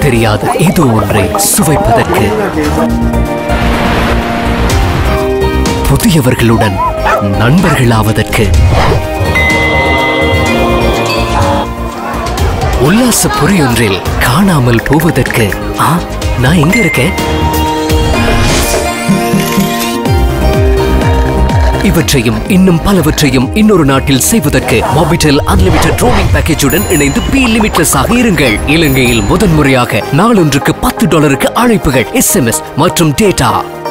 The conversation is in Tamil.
தெரியாத ஏதோ ஒன்றை சுவைப்பதற்கு புதியவர்களுடன் நண்பர்களாவதற்கு உல்லாச பொறியொன்றில் காணாமல் போவதற்கு ஆ நான் எங்க இருக்கேன் இவற்றையும் இன்னும் பலவற்றையும் இன்னொரு நாட்டில் செய்வதற்கு மொபிட்டல் அன்லிமிட்டெட் ரோமிங் பேக்கேஜுடன் இணைந்து பி லிமிட்லெஸ் ஆக இருங்கள் இலங்கையில் முதன்முறையாக நாளொன்றுக்கு பத்து டாலருக்கு அழைப்புகள் எஸ்எம்எஸ் மற்றும் டேட்டா